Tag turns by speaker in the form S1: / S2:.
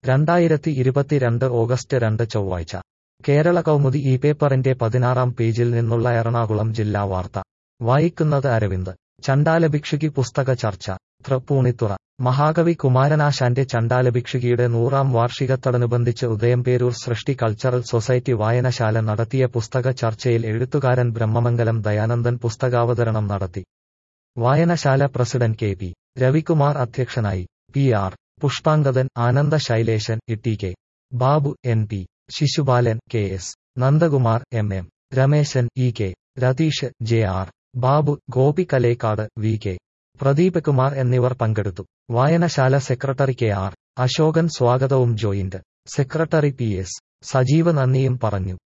S1: രണ്ടായിരത്തി ഇരുപത്തിരണ്ട് ഓഗസ്റ്റ് രണ്ട് ചൊവ്വാഴ്ച കേരള കൗമുദി ഈ പേപ്പറിന്റെ പതിനാറാം പേജിൽ നിന്നുള്ള എറണാകുളം ജില്ലാ വാർത്ത വായിക്കുന്നത് അരവിന്ദ് ചണ്ടാലഭിക്ഷുകി പുസ്തക ചർച്ച തൃപ്പൂണിത്തുറ മഹാകവി കുമാരനാശാന്റെ ചണ്ടാലഭിക്ഷുകിയുടെ നൂറാം വാർഷികത്തോടനുബന്ധിച്ച് ഉദയംപേരൂർ സൃഷ്ടി കൾച്ചറൽ സൊസൈറ്റി വായനശാല നടത്തിയ പുസ്തക ചർച്ചയിൽ എഴുത്തുകാരൻ ബ്രഹ്മമംഗലം ദയാനന്ദൻ പുസ്തകാവതരണം നടത്തി വായനശാല പ്രസിഡന്റ് കെ പി രവികുമാർ അധ്യക്ഷനായി P R Pushpangadan Ananda Sailesan E K Babu N P Sisupalan K S Nandakumar M M Rameshan E K Ratheesh J R Babu Gopi Kalekkad V K Pradeep Kumar എന്നിവർ പങ്കെടുത്തു വായനശാല സെക്രട്ടറി കെ ആർ അശോകൻ സ്വാഗതവും joint secretary P S Sajeev നന്ദിയും പറഞ്ഞു